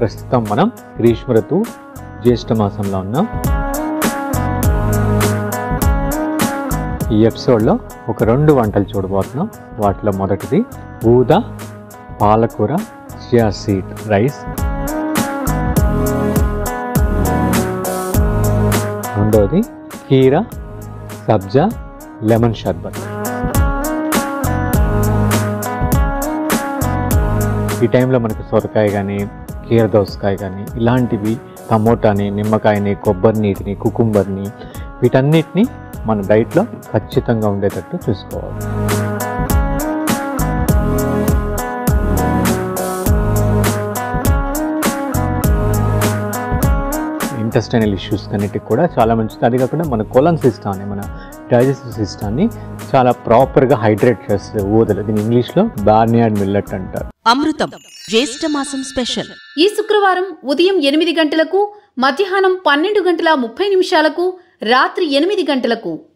ప్రస్తుతం మనం గ్రీష్మ ఋతువు జ్యేష్ఠ మాసంలో ఉన్నాం ఈ ఎపిసోడ్లో ఒక రెండు వంటలు చూడబోతున్నాం వాటిలో మొదటిది ఊద పాలకూర చియా సీడ్ రైస్ రెండవది కీర సబ్జా లెమన్ షర్బత్ ఈ టైంలో మనకి సొరకాయ కానీ కీర దోసకాయ కానీ ఇలాంటివి టమోటాని నిమ్మకాయని కొబ్బరి నీటిని కుకుంబర్ని వీటన్నిటిని మన డైట్లో ఖచ్చితంగా ఉండేటట్టు చూసుకోవాలి ఇంటెస్టైనల్ ఇష్యూస్ అన్నిటికి కూడా చాలా మంచిది అది కాకుండా మన కొలన్ సిస్టాన్ని మన డైజెస్టివ్ సిస్టాన్ని చాలా ప్రాపర్గా హైడ్రేట్ చేస్తుంది ఊదలు దీని ఇంగ్లీష్లో బార్నియాడ్ మిల్లెట్ అంటారు అమృతం జ్యేష్ఠ మాసం స్పెషల్ ఈ శుక్రవారం ఉదయం ఎనిమిది గంటలకు మధ్యాహ్నం పన్నెండు గంటల ముప్పై నిమిషాలకు రాత్రి ఎనిమిది గంటలకు